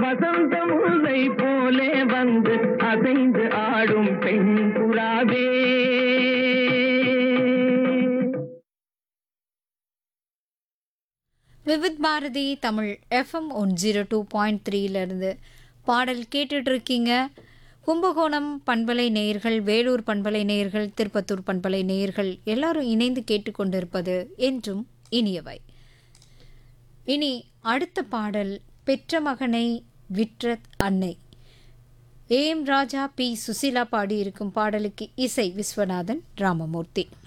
வசந்த முல்லை போலே வந்து அசைந்து ஆடும் பெண் புறாவே Vividh Bharati Tamil FM one zero two point த்ரீலேருந்து பாடல் கேட்டுட்டு இருக்கீங்க கும்பகோணம் பண்பலை நேயர்கள் வேலூர் பண்பலை நேயர்கள் திருப்பத்தூர் பண்பலை நேயர்கள் எல்லாரும் இணைந்து கேட்டுக்கொண்டிருப்பது என்றும் இனியவை இனி அடுத்த பாடல் பெற்ற மகனை விற்ற அன்னை ஏஎம் ராஜா பி சுசீலா பாடியிருக்கும் பாடலுக்கு இசை விஸ்வநாதன் ராமமூர்த்தி